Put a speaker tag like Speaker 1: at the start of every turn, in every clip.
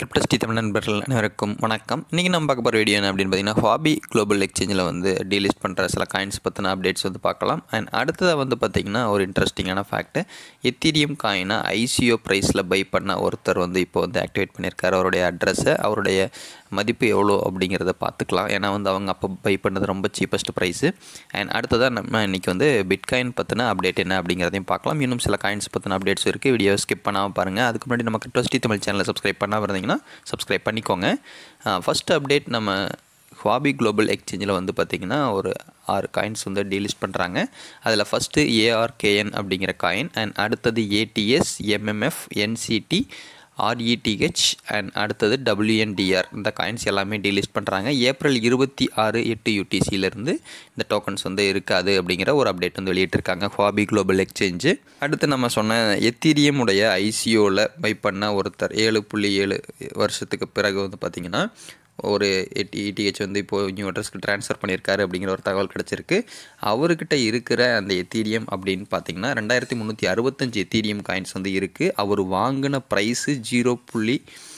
Speaker 1: கிரிப்டஸ்டி தமிழ் நண்பர்கள் அனைவருக்கும் வணக்கம் இன்றைக்கி நம்ம பார்க்க போகிற வீடியோ என்ன அப்படின்னு பார்த்தீங்கன்னா ஹாபி குளோபல் எக்ஸ்சேஞ்சில் வந்து டீலிஸ்ட் பண்ணுற சில காயின்ஸ் பற்றின அப்டேட்ஸ் வந்து பார்க்கலாம் அண்ட் அடுத்ததாக வந்து பார்த்திங்கன்னா ஒரு இன்ட்ரெஸ்டிங்கான ஃபேக்ட்டு எத்தீரியம் காயினை ஐசிஓ ப்ரைஸில் பை பண்ண ஒருத்தர் வந்து இப்போ வந்து ஆக்டிவேட் பண்ணியிருக்காரு அவருடைய அட்ரஸை அவருடைய மதிப்பு எவ்வளோ அப்படிங்கிறத பார்த்துக்கலாம் ஏன்னா வந்து அவங்க அப்போ பை பண்ணது ரொம்ப சீப்பஸ்ட் ப்ரைஸு அண்ட் அடுத்ததாக நம்ம இன்றைக்கி வந்து பிட்காயின் பற்றின அப்டேட் என்ன அப்படிங்கிறதையும் பார்க்கலாம் இன்னும் சில காயின்ஸ் பற்றின அப்டேட்ஸ் இருக்குது வீடியோ ஸ்கிப் பண்ணாமல் பாருங்கள் அதுக்கு முன்னாடி நம்ம கிரிப்டோஸ்டி தமிழ் சேனலை சப்ஸ்கிரைப் பண்ணாமல் இருந்தீங்கன்னா சப்ஸ்கிரைப் பண்ணிக்கோங்க ஃபஸ்ட் அப்டேட் நம்ம ஹாபி குளோபல் எக்ஸ்சேஞ்சில் வந்து பார்த்திங்கன்னா ஒரு ஆறு காயின்ஸ் வந்து டீலிஸ்ட் பண்ணுறாங்க அதில் ஃபஸ்ட்டு ஏஆர்கேஎன் அப்படிங்கிற காயின் அண்ட் அடுத்தது ATS MMF NCT RETH and அடுத்தது டபிள்யூஎன்டிஆர் இந்த காயின்ஸ் எல்லாமே டீலிஸ்ட் பண்ணுறாங்க ஏப்ரல் இருபத்தி ஆறு எட்டு யூடிசியிலேருந்து இந்த டோக்கன்ஸ் வந்து இருக்காது அப்படிங்கிற ஒரு அப்டேட் வந்து வெளியிட்டிருக்காங்க ஹாபி குளோபல் எக்ஸ்சேஞ்சு அடுத்து நம்ம சொன்ன எத்தீரியம் உடைய ஐசிஓவில் பை பண்ண ஒருத்தர் ஏழு புள்ளி ஏழு வருஷத்துக்கு பிறகு வந்து பார்த்திங்கன்னா ஒரு எட்டி இடிஹெச் வந்து இப்போது நியூ அட்ரஸ்க்கு ட்ரான்ஸ்ஃபர் பண்ணியிருக்காரு அப்படிங்கிற ஒரு தகவல் கிடச்சிருக்கு அவர்கிட்ட இருக்கிற அந்த எத்தீரியம் அப்படின்னு பார்த்தீங்கன்னா ரெண்டாயிரத்தி முந்நூற்றி அறுபத்தஞ்சு எத்தீரியம் காயின்ஸ் வந்து இருக்குது அவர் வாங்கின ப்ரைஸு ஜீரோ புள்ளி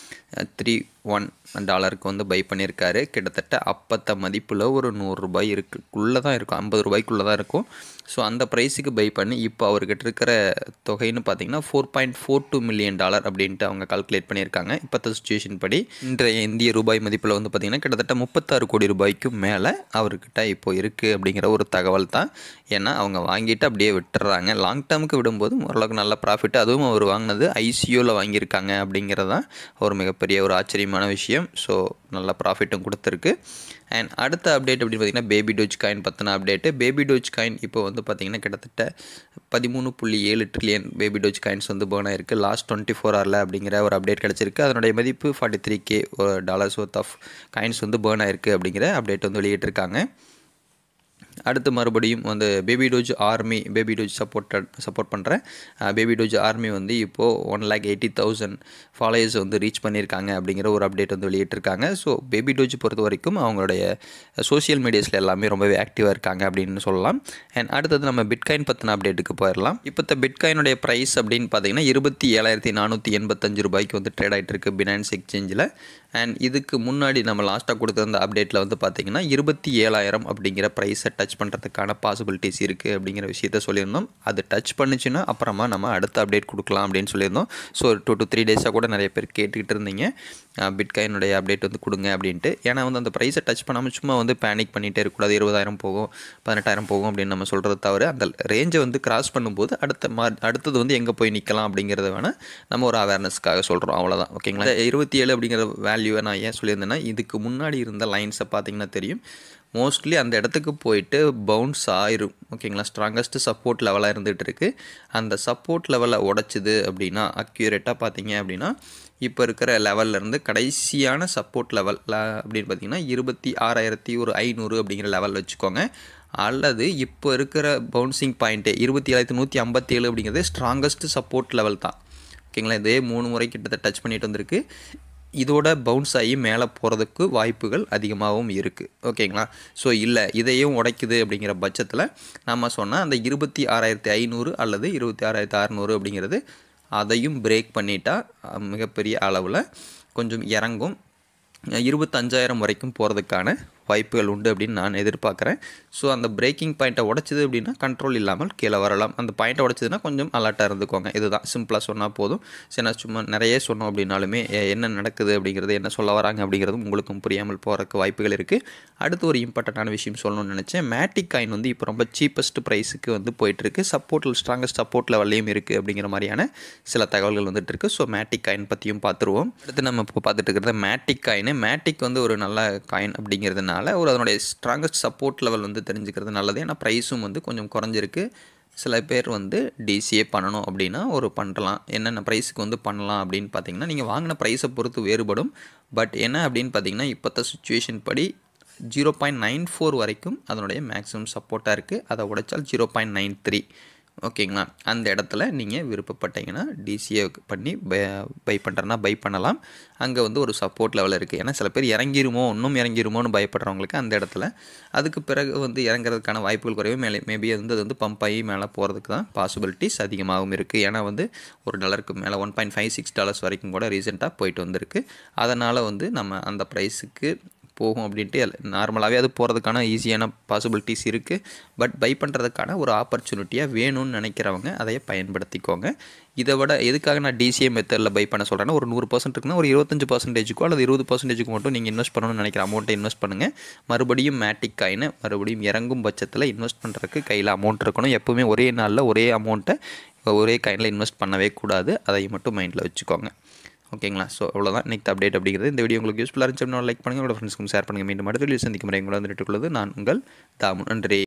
Speaker 1: த்ரீ ஒன் டாலருக்கு வந்து பை பண்ணியிருக்காரு கிட்டத்தட்ட அப்பத்த மதிப்பில் ஒரு நூறுரூபாய் இருக்குள்ளே தான் இருக்கும் ஐம்பது ரூபாய்க்குள்ளே தான் இருக்கும் ஸோ அந்த ப்ரைஸுக்கு பை பண்ணி இப்போ அவர்கிட்ட இருக்கிற தொகைன்னு பார்த்தீங்கன்னா four point four two million dollar அப்படின்ட்டு அவங்க கால்குலேட் பண்ணியிருக்காங்க இப்போத்த சுச்சுவேஷன் படி இன்றைய இந்திய ரூபாய் மதிப்பில் வந்து பார்த்திங்கன்னா கிட்டத்தட்ட முப்பத்தாறு கோடி ரூபாய்க்கும் மேலே அவர்கிட்ட இப்போ இருக்குது அப்படிங்கிற ஒரு தகவல் தான் ஏன்னா அவங்க வாங்கிட்டு அப்படியே விட்டுறாங்க லாங் டேர்முக்கு விடும்போது ஓரளவுக்கு நல்ல ப்ராஃபிட் அதுவும் அவர் வாங்கினது ஐசியூவில் வாங்கியிருக்காங்க அப்படிங்கிறது தான் ஒரு மிகப்பெரிய ஒரு ஆச்சரியமான விஷயம் ஸோ நல்ல ப்ராஃபிட்டும் கொடுத்துருக்கு அண்ட் அடுத்த அப்டேட் அப்படின்னு பார்த்தீங்கன்னா பேபி டோஜ் காயின் பற்றின அப்டேட்டு பேபி டோஜ் காயின் இப்போ வந்து பார்த்திங்கன்னா கிட்டத்தட்ட பதிமூணு புள்ளி ஏழு ட்ரில்லியன் பேபி டோஜ் காயின்ஸ் வந்து பேர்ன் ஆயிருக்கு லாஸ்ட் டுவெண்ட்டி ஃபோர் ஹவரில் அப்படிங்கிற ஒரு அப்டேட் கிடச்சிருக்கு அதனுடைய மதிப்பு forty three K dollars worth of coins வந்து பேர்ன் ஆயிருக்கு அப்படிங்கிற அப்டேட் வந்து வெளியிட்டிருக்காங்க அடுத்து மறுபடியும் வந்து baby doge army baby doge supported support பண்ணுறேன் பேபி டோஜ் ஆர்மி வந்து இப்போது one lakh eighty thousand followers வந்து ரீச் பண்ணியிருக்காங்க அப்படிங்கிற ஒரு அப்டேட் வந்து வெளியிட்டிருக்காங்க ஸோ பேபி டோஜ் பொறுத்த வரைக்கும் அவங்களுடைய சோஷியல் மீடியாஸில் எல்லாமே ரொம்பவே ஆக்டிவாக இருக்காங்க அப்படின்னு சொல்லலாம் அண்ட் அடுத்தது நம்ம பிட்காயின் பற்றின அப்டேட்டுக்கு போயிடலாம் இப்போ பிட்காயினுடைய ப்ரைஸ் அப்படின்னு பார்த்தீங்கன்னா இருபத்தி ஏழாயிரத்தி நானூற்றி எண்பத்தஞ்சு ரூபாய்க்கு வந்து ட்ரேட் ஆகிட்டு இருக்கு பினான்ஸ் எக்ஸ்சேஞ்சில் அண்ட் இதுக்கு முன்னாடி நம்ம லாஸ்ட்டாக கொடுத்துருந்த அப்டேட்டில் வந்து பார்த்திங்கன்னா இருபத்தி ஏழாயிரம் அப்படிங்கிற ப்ரைஸை டச் பண்ணுறதுக்கான பாசிபிலிட்டிஸ் இருக்குது அப்படிங்கிற விஷயத்த சொல்லியிருந்தோம் அது டச் பண்ணுச்சுன்னா அப்புறமா நம்ம அடுத்த அப்டேட் கொடுக்கலாம் அப்படின்னு சொல்லியிருந்தோம் ஸோ ஒரு டூ டு த்ரீ டேஸாக கூட நிறைய பேர் கேட்டுக்கிட்டு இருந்தீங்க பிட்காயினுடைய அப்டேட் வந்து கொடுங்க அப்படின்ட்டு ஏன்னா வந்து அந்த ப்ரைஸை டச் பண்ணாமல் சும்மா வந்து பேனிக் பண்ணிகிட்டே இருக்கக்கூடாது இருபதாயிரம் போகும் பதினெட்டாயிரம் போகும் அப்படின்னு நம்ம சொல்கிறது தவிர அந்த ரேஞ்சை வந்து கிராஸ் பண்ணும்போது அடுத்த மா அடுத்தது வந்து எங்கே போய் நிற்கலாம் அப்படிங்கிறத வேணால் நம்ம ஒரு அவேர்னஸ்க்காக சொல்கிறோம் அவ்வளோதான் ஓகேங்களா இருபத்தி ஏழு அப்படிங்கிற வேல்யூவை நான் ஏன் சொல்லியிருந்தேன்னா இதுக்கு முன்னாடி இருந்த லைன்ஸை பார்த்தீங்கன்னா தெரியும் மோஸ்ட்லி அந்த இடத்துக்கு போயிட்டு பவுன்ஸ் ஆயிரும் ஓகேங்களா ஸ்ட்ராங்கஸ்ட் சப்போர்ட் லெவலாக இருந்துகிட்டு இருக்குது அந்த சப்போர்ட் லெவலை உடச்சிது அப்படின்னா அக்யூரேட்டாக பார்த்தீங்க அப்படின்னா இப்போ இருக்கிற லெவல்லேருந்து கடைசியான சப்போர்ட் லெவல் அப்படின்னு பார்த்தீங்கன்னா இருபத்தி ஆறாயிரத்தி ஒரு ஐநூறு அப்படிங்கிற லெவல் வச்சுக்கோங்க அல்லது இப்போ இருக்கிற பவுன்சிங் பாயிண்ட்டே இருபத்தி ஏழாயிரத்தி நூற்றி ஐம்பத்தி ஏழு அப்படிங்கிறது ஸ்ட்ராங்கஸ்ட் சப்போர்ட் லெவல் தான் ஓகேங்களா இதே மூணு முறை கிட்டத்தட்ட டச் பண்ணிட்டு வந்திருக்கு இதோட பவுன்ஸ் ஆகி மேலே போகிறதுக்கு வாய்ப்புகள் அதிகமாகவும் இருக்குது ஓகேங்களா ஸோ இல்லை இதையும் உடைக்குது அப்படிங்கிற பட்சத்தில் நம்ம சொன்னால் அந்த இருபத்தி ஆறாயிரத்தி ஐநூறு அல்லது இருபத்தி ஆறாயிரத்தி அறநூறு அப்படிங்கிறது அதையும் பிரேக் பண்ணிட்டா மிகப்பெரிய அளவில் கொஞ்சம் இறங்கும் இருபத்தஞ்சாயிரம் வரைக்கும் போகிறதுக்கான வாய்ப்புகள் உண்டு அப்படின்னு நான் எதிர்பார்க்குறேன் ஸோ அந்த பிரேக்கிங் பாயிண்ட்டை உடச்சிது அப்படின்னா கண்ட்ரோல் இல்லாமல் கீழே வரலாம் அந்த பாயிண்ட்டை உடச்சதுன்னா கொஞ்சம் அலர்ட்டாக இருந்துக்கோங்க இதுதான் சிம்பிளாக சொன்னால் போதும் சரி நான் சும்மா நிறைய சொன்னோம் அப்படின்னாலுமே என்ன நடக்குது அப்படிங்கிறது என்ன சொல்ல வராங்க அப்படிங்கிறது உங்களுக்கும் புரியாமல் போகிறதுக்கு வாய்ப்புகள் இருக்குது அடுத்து ஒரு இம்பார்ட்டண்ட்டான விஷயம் சொல்லணும்னு நினச்சேன் மேட்டிக் காயின் வந்து இப்போ ரொம்ப சீப்பஸ்ட் ப்ரைஸுக்கு வந்து போயிட்டுருக்கு சப்போர்ட்டில் ஸ்ட்ராங்கஸ்ட் சப்போர்ட் லெவல்லையும் இருக்குது அப்படிங்கிற மாதிரியான சில தகவல்கள் வந்துட்டு இருக்குது ஸோ மேட்டிக் காயின் பற்றியும் பார்த்துருவோம் அடுத்து நம்ம இப்போ பார்த்துட்டு இருக்கிறது மேட்டிக் காயின் மேட்டிக் வந்து ஒரு நல்ல காயின் அப்படிங்கிறதுனால அதனால் ஒரு அதனுடைய ஸ்ட்ராங்கஸ்ட் சப்போர்ட் லெவல் வந்து தெரிஞ்சுக்கிறது நல்லது ஏன்னா ப்ரைஸும் வந்து கொஞ்சம் குறைஞ்சிருக்கு சில பேர் வந்து டிசிஏ பண்ணணும் அப்படின்னா ஒரு பண்ணலாம் என்னென்ன ப்ரைஸுக்கு வந்து பண்ணலாம் அப்படின்னு பார்த்தீங்கன்னா நீங்கள் வாங்கின ப்ரைஸை பொறுத்து வேறுபடும் பட் என்ன அப்படின்னு பார்த்தீங்கன்னா இப்போத்த சுச்சுவேஷன் படி ஜீரோ பாயிண்ட் நைன் ஃபோர் வரைக்கும் அதனுடைய மேக்ஸிமம் சப்போர்ட்டாக இருக்குது அதை உடைச்சால் ஜீரோ பாயிண்ட் நைன் த்ரீ ஓகேங்களா அந்த இடத்துல நீங்கள் விருப்பப்பட்டீங்கன்னா டிசிஏ பண்ணி பை பை பண்ணுறேன்னா பை பண்ணலாம் அங்கே வந்து ஒரு சப்போர்ட் லெவல் இருக்குது ஏன்னா சில பேர் இறங்கிருமோ இன்னும் இறங்கிருமோன்னு பயப்படுறவங்களுக்கு அந்த இடத்துல அதுக்கு பிறகு வந்து இறங்குறதுக்கான வாய்ப்புகள் குறைவு மேலே மேபி அது வந்து அது வந்து பம்ப் ஆகி மேலே போகிறதுக்கு தான் பாசிபிலிட்டிஸ் அதிகமாகவும் இருக்குது ஏன்னா வந்து ஒரு டாலருக்கு மேலே one point five six dollars வரைக்கும் கூட ரீசெண்டாக போயிட்டு வந்திருக்கு அதனால் வந்து நம்ம அந்த ப்ரைஸுக்கு போகும் அப்படின்ட்டு நார்மலாகவே அது போகிறதுக்கான ஈஸியான பாசிபிலிட்டிஸ் இருக்குது பட் பை பண்ணுறதுக்கான ஒரு ஆப்பர்ச்சுனிட்டியாக வேணும்னு நினைக்கிறவங்க அதை பயன்படுத்திக்கோங்க இதை விட எதுக்காக நான் டிசிஏ மெத்தடில் பை பண்ண சொல்கிறேன்னா ஒரு நூறு பர்சன்ட் இருக்குன்னா ஒரு இருபத்தஞ்சு பர்சன்டேஜுக்கோ அல்லது இருபது பர்சன்டேஜுக்கு மட்டும் நீங்கள் இன்வெஸ்ட் பண்ணணும்னு நினைக்கிற அமௌண்ட்டை இன்வெஸ்ட் பண்ணுங்கள் மறுபடியும் மேட்டிக் காயினை மறுபடியும் இறங்கும் பட்சத்தில் இன்வெஸ்ட் பண்ணுறதுக்கு கையில் அமௌண்ட் இருக்கணும் எப்போவுமே ஒரே நாளில் ஒரே அமௌண்ட்டை ஒரே காயினில் இன்வெஸ்ட் பண்ணவே கூடாது அதை மட்டும் மைண்டில் வச்சுக்கோங்க ஓகேங்களா ஸோ அவ்வளோதான் நெக்ஸ்ட் அப்டேட் அப்படிங்கிறது இந்த வீடியோ உங்களுக்கு யூஸ்ஃபுல்லாக இருந்துச்சு லைக் பண்ணுங்கள் உங்களோட ஃப்ரெண்ட்ஸ்க்கும் ஷேர் பண்ணுங்கள் மீண்டும் அடுத்த வீடியோ சந்திக்கும் முறை உங்களை வந்துட்டு உள்ளது நான் உங்கள் தாமு நன்றி